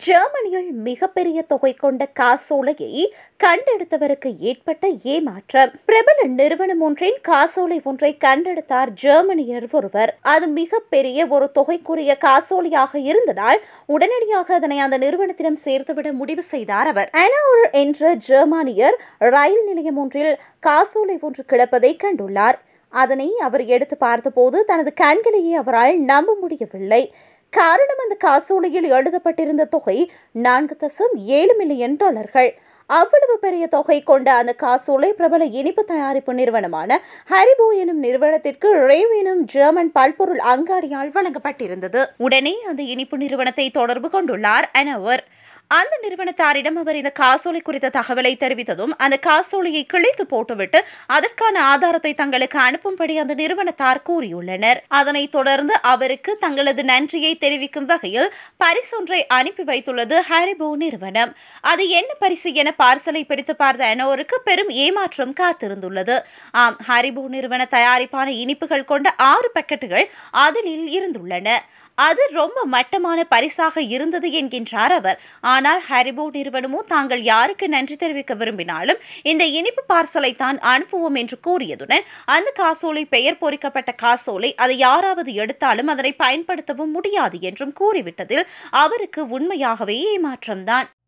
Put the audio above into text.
ஜெர்மனியில் மிகப்பெரிய தொகை கொண்ட காசோலையை கண்டெடுத்தவருக்கு ஏற்பட்ட ஏமாற்றம் பிரபல நிறுவனம் ஒன்றின் காசோலை ஒன்றை கண்டெடுத்தார் ஜெர்மனியர் ஒருவர் அது மிகப்பெரிய ஒரு தொகைக்குரிய காசோலையாக இருந்ததால் உடனடியாக அதனை அந்த நிறுவனத்திடம் சேர்த்துவிட முடிவு செய்தார் அவர் அனோர் என்ற ஜெர்மானியர் ரயில் நிலையம் ஒன்றில் காசோலை ஒன்று கிடப்பதை கண்டுள்ளார் அதனை அவர் எடுத்து பார்த்தபோது தனது கண்களையே அவரால் நம்ப முடியவில்லை காரணம் அந்த காசோலையில் எழுதப்பட்டிருந்த தொகை நான்கு தசம் ஏழு மில்லியன் டாலர்கள் அவ்வளவு பெரிய தொகை கொண்ட அந்த காசோலை பிரபல இனிப்பு தயாரிப்பு நிறுவனமான ஹரிபோ எனும் நிறுவனத்திற்கு ரேவ் எனும் ஜெர்மன் பல்பொருள் அங்காடியால் வழங்கப்பட்டிருந்தது உடனே அந்த இனிப்பு நிறுவனத்தை தொடர்பு கொண்டுள்ளார் அனவர் அந்த நிறுவனத்தாரிடம் அவர் இந்த காசோலை குறித்த தகவலை தெரிவித்ததும் அந்த காசோலையை கிழித்து போட்டுவிட்டு அதற்கான ஆதாரத்தை தங்களுக்கு அனுப்பும்படி அந்த நிறுவனத்தார் கூறியுள்ளனர் அதனைத் தொடர்ந்து அவருக்கு தங்களது நன்றியை தெரிவிக்கும் வகையில் பரிசொன்றை அனுப்பி வைத்துள்ளது ஹாரிபோ நிறுவனம் அது என்ன பரிசு என பார்சலை பிரித்து பார்த்த அனோருக்கு பெரும் ஏமாற்றம் காத்திருந்துள்ளது ஆம் ஹாரிபோ நிறுவன தயாரிப்பான இனிப்புகள் கொண்ட ஆறு பாக்கெட்டுகள் அதில் இருந்துள்ளன அது ரொம்ப மட்டமான பரிசாக இருந்தது என்கின்றார் அவர் ஆனால் ஹாரிபோ நிறுவனமோ தாங்கள் யாருக்கு நன்றி தெரிவிக்க விரும்பினாலும் இந்த இனிப்பு பார்சலை தான் அனுப்புவோம் என்று கூறியதுடன் அந்த காசோலை பெயர் பொறிக்கப்பட்ட காசோலை அதை யாராவது எடுத்தாலும் அதனை பயன்படுத்தவும் முடியாது என்றும் கூறிவிட்டதில் அவருக்கு உண்மையாகவே ஏமாற்றம்தான்